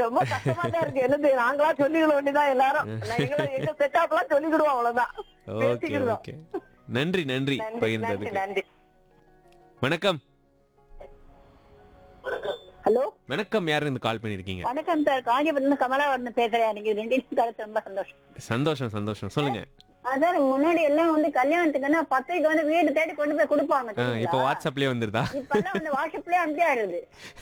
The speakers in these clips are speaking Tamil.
ரொம்ப கஷ்டமா தான் இருக்கு என்னது நாங்களா சொல்லிக்கிட வேண்டியதான் எல்லாரும் நான் எங்களை எங்க செட்டாப்லாம் சொல்லிக்கிடுவோம் அவ்வளவுதான் ஓகே பேசிக்கிடுவோம் ஓகே நன்றி நன்றி நன்றி நன்றி பகிர்ந்ததுக்கு நன்றி வணக்கம் ஹலோ வணக்கம் யாரு இருந்து கால் பண்ணிருக்கீங்க வணக்கம் சார் காஞ்சிபுரம் கமலாவரணன் பேசுறேன் நீங்க ரெண்டு நிமிஷம் கழிச்சு ரொம்ப சந்தோஷம் சந்தோஷம் சந்தோஷம் சொல்லுங்க அதான் முன்னாடி எல்லாம் வந்து கல்யாணத்துக்குன்னா பத்திரிக்கை வந்து வீடு தேடி கொண்டு போய் கொடுப்பாங்க ஆ, இப்போ தெரியுங்களா? வாட்ஸ்அப்லயே வந்துருதா இப்பெல்லாம் வந்து வாட்ஸ்அப்லயே அனுப்பியாருது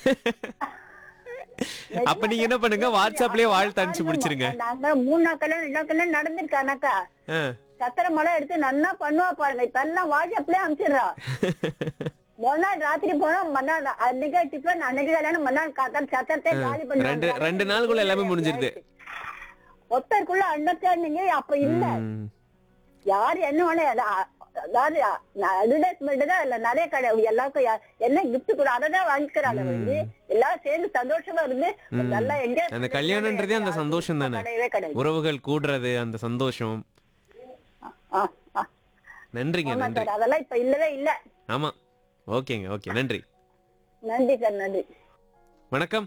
அப்ப நீங்க என்ன பண்ணுங்க வாட்ஸ்அப்லயே வாழ்த்து அனுப்பிச்சு முடிச்சிருங்க நாங்க மூணு நாள் கல்யாணம் ரெண்டு நாள் கல்யாணம் நடந்திருக்கானாக்கா ஆ. சத்திர மலை எடுத்து நல்லா பண்ணுவா பாருங்க இப்ப எல்லாம் வாட்ஸ்அப்லயே அனுப்பிச்சிடுறா மறுநாள் ராத்திரி போனா மறுநாள் அன்னைக்கு டிஃபன் அன்னைக்கு கல்யாணம் மறுநாள் காத்தா சத்திரத்தை காலி ரெண்டு பண்ணுவாங்க ரெண்டு நாளுக்குள்ள எல்லாமே முடிஞ்சிருது ஒருத்தருக்குள்ள அண்டர்ஸ்டாண்டிங் அப்ப இல்ல ம். யார் என்ன வேணா அத- அதாவது அட்வர்டைஸ்மெண்ட் தான் இல்ல நிறைய கடை எல்லாருக்கும் யா- என்ன கிஃப்ட் கூட அதை தான் வாங்கிக்கிறாங்க வந்து எல்லாரும் சேர்ந்து சந்தோஷமா இருந்து நல்லா என்ஜாய் அந்த கல்யாணன்றதே அந்த சந்தோஷம் தானே கிடையவே கிடையாது உறவுகள் கூடுறது அந்த சந்தோஷம் ஆ, ஆ. நன்றிங்க ஆமா நன்றி சார் அதெல்லாம் இப்ப இல்லவே இல்ல ஆமா ஓகேங்க ஓகே நன்றி நன்றி சார் நன்றி வணக்கம்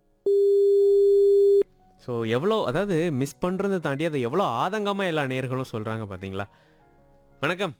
ஸோ எவ்வளோ அதாவது மிஸ் பண்ணுறதை தாண்டி அதை எவ்வளோ ஆதங்கமாக எல்லா நேர்களும் சொல்கிறாங்க பார்த்தீங்களா வணக்கம்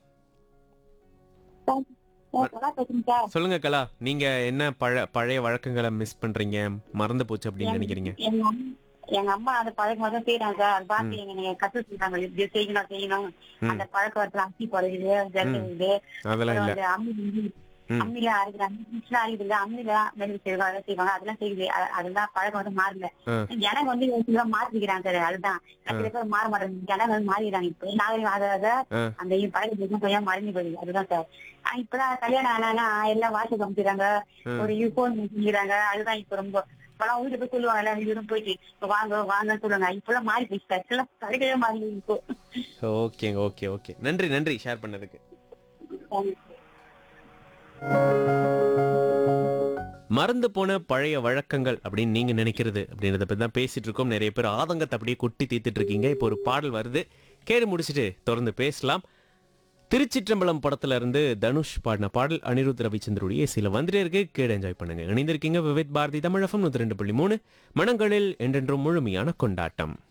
சொல்லுங்க கலா நீங்க என்ன பழ பழைய வழக்கங்களை மிஸ் பண்றீங்க மறந்து போச்சு அப்படின்னு நினைக்கிறீங்க எங்க அம்மா- எங்க அம்மா அந்த பழக்கம் வந்து செய்யறாங்க சார் அது பார்த்து எங்க நீங்க கத்து சொல்றாங்க இப்படி செய்யணும் செய்யணும் ம். அந்த பழக்கம் வரத்துல அக்கி பழகுது ஜல்லுது அதெல்லாம் இல்ல வந்து அம்மி வந்து ம். அம்மில அரைக்கிறாங்க மிஷின்ல அரைக்குது அம்மில மெழுகு செய்வாங்க அதை செய்வாங்க அதெல்லாம் செய்யுது அ- அதெல்லாம் பழக்கம் வந்து மாறல ஆ. எனக்கு வந்து சில மாத்திக்கிறாங்க சார் அதுதான் சில பேர் மாற மாட்டேங்குது எனக்கு வந்து மாறிடுறாங்க இப்ப நாகரிகம் ஆக ஆக ஆ. அந்த பழக்கம் கொஞ்சம் மறைஞ்சு போயிடுது அதுதான் சார் ஆ, இப்பதான் கல்யாணம் ஆனா எல்லாம் வாட்ஸ்அப் அனுப்பிடுறாங்க ம். ஒரு யூபோன் செஞ்சுக்கிறாங்க அதுதான் இப்ப ரொம்ப இப்பெல்லாம் வீட்டுல போய் சொல்லுவாங்க எல்லாம் வீடும் போயிட்டு இப்ப வாங்க வாங்கன்னு சொல்லுவாங்க இப்பெல்லாம் மாறி போயிடுச்சு சார் இப்பெல்லாம் கிடைக்கவே மாறி இப்போ ஓகேங்க ஓகே ஓகே நன்றி நன்றி ஷேர் பண்ணதுக்கு மறந்து போன பழைய வழக்கங்கள் அப்படின்னு நீங்க நினைக்கிறது அப்படின்றத பத்தி தான் பேசிட்டு இருக்கோம் நிறைய பேர் ஆதங்கத்தை அப்படியே கொட்டி தீர்த்துட்டு இருக்கீங்க இப்போ ஒரு பாடல் வருது கேட்டு முடிச்சுட்டு தொடர்ந்து பேசலாம் திருச்சிற்றம்பலம் படத்துல இருந்து தனுஷ் பாடின பாடல் அனிருத் ரவிச்சந்திரோடைய சில வந்துட்டே இருக்கு கேடு என்ஜாய் பண்ணுங்க இணைந்திருக்கீங்க விவேத் பாரதி தமிழகம் நூத்தி ரெண்டு புள்ளி மூணு மனங்களில் என்றென்றும் முழுமையான கொண்டாட்டம்